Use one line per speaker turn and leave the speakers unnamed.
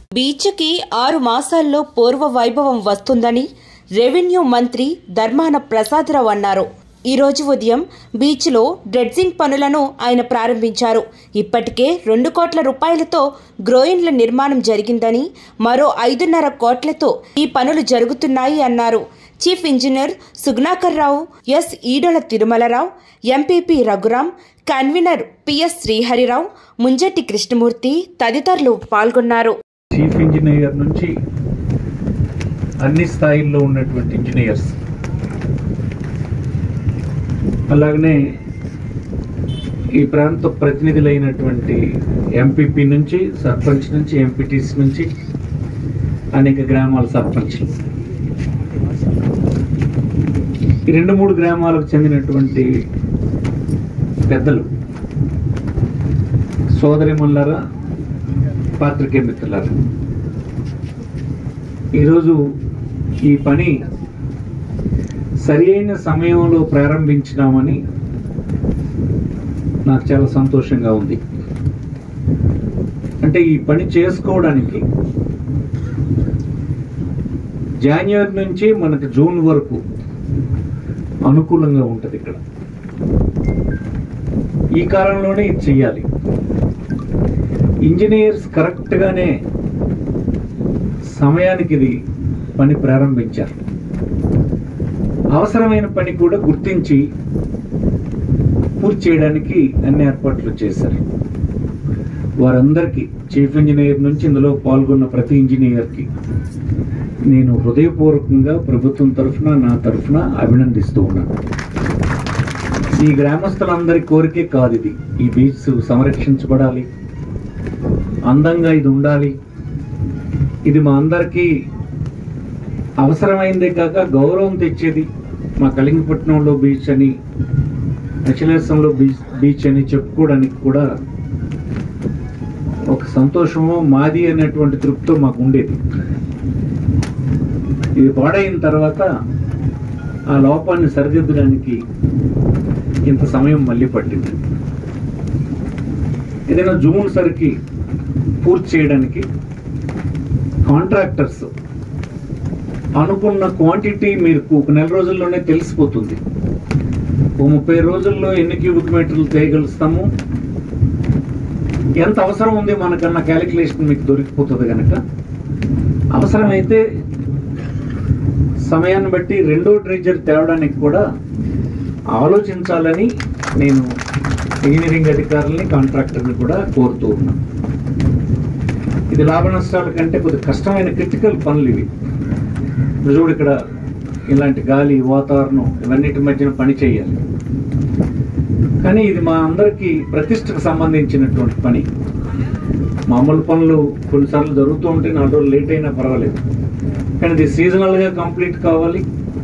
బీచ్కి ఆరు మాసాల్లో పూర్వ వైభవం వస్తుందని రెవెన్యూ మంత్రి ధర్మాన ప్రసాదరావు అన్నారు ఈ రోజు ఉదయం బీచ్లో డ్రెడ్జింగ్ పనులను ఆయన ప్రారంభించారు ఇప్పటికే రెండు కోట్ల రూపాయలతో గ్రోయిన్ల నిర్మాణం జరిగిందని మరో ఐదున్నర కోట్లతో ఈ పనులు జరుగుతున్నాయి అన్నారు chief engineer Sugnakar Rao S Edala Tirumalarao MPP Raghuram convener P S Sriharirao Munjati Krishnamurthy తదితరులు పాల్గొన్నారు
చీఫ్ ఇంజనీర్ నుంచి అన్ని స్థాయిల్లో ఉన్నటువంటి ఇంజనీర్స్ అలాగనే ఈ ప్రాంత ప్రతినిధులైనటువంటి ఎంపీపీ నుంచి సర్పంచ్ నుంచి ఎంపీటీసీ నుంచి అనేక గ్రామాల సర్పంచ్లు ఈ రెండు మూడు గ్రామాలకు చెందినటువంటి పెద్దలు సోదరి మల్లారా పాత్రికే మిత్రులారా ఈరోజు ఈ పని సరి అయిన సమయంలో ప్రారంభించినామని నాకు చాలా సంతోషంగా ఉంది అంటే ఈ పని చేసుకోవడానికి జాన్యువరి నుంచి మనకు జూన్ వరకు అనుకూలంగా ఉంటుంది ఇక్కడ ఈ కాలంలోనే ఇది చెయ్యాలి ఇంజనీర్స్ కరెక్ట్గానే సమయానికి ఇది పని ప్రారంభించారు అవసరమైన పని కూడా గుర్తించి పూర్తి చేయడానికి అన్ని ఏర్పాట్లు చేశారు వారందరికీ చీఫ్ ఇంజనీర్ నుంచి ఇందులో పాల్గొన్న ప్రతి ఇంజనీర్కి నేను హృదయపూర్వకంగా ప్రభుత్వం తరఫున నా తరఫున అభినందిస్తూ ఉన్నాను ఈ గ్రామస్తులందరి కోరికే కాదు ఇది ఈ బీచ్ సంరక్షించబడాలి అందంగా ఇది ఉండాలి ఇది మా అందరికీ అవసరమైందే కాక గౌరవం తెచ్చేది మా కలింగపట్నంలో బీచ్ అని అచలేసంలో బీచ్ బీచ్ అని చెప్పుకోవడానికి కూడా ఒక సంతోషమో మాది అనేటువంటి తృప్తితో మాకు ఉండేది ఇది పాడైన తర్వాత ఆ లోపాన్ని సరిదిద్దడానికి ఇంత సమయం మళ్ళీ పట్టింది ఏదైనా జూన్ సరికి పూర్తి చేయడానికి కాంట్రాక్టర్స్ అనుకున్న క్వాంటిటీ మీరు ఒక నెల రోజుల్లోనే తెలిసిపోతుంది ఓ ముప్పై రోజుల్లో ఎన్ని క్యూబిక్ మీటర్లు తేయగలుస్తాము ఎంత అవసరం ఉంది మనకన్న క్యాలిక్యులేషన్ మీకు దొరికిపోతుంది కనుక అవసరమైతే సమయాన్ని బట్టి రెండో డ్రెజర్ తేవడానికి కూడా ఆలోచించాలని నేను ఇంజనీరింగ్ అధికారులని కాంట్రాక్టర్ని కూడా కోరుతూ ఉన్నాను ఇది లాభ నష్టాల కంటే కొద్దిగా కష్టమైన క్రిటికల్ పనులు ఇవి ఇప్పుడు చూడు ఇక్కడ ఇలాంటి గాలి వాతావరణం ఇవన్నిటి మధ్యన పని చేయాలి కానీ ఇది మా అందరికీ ప్రతిష్టకు సంబంధించినటువంటి పని మామూలు పనులు కొన్నిసార్లు జరుగుతూ ఉంటే నాలుగు రోజులు లేట్ అయినా పర్వాలేదు కానీ ఇది సీజనల్గా కంప్లీట్ కావాలి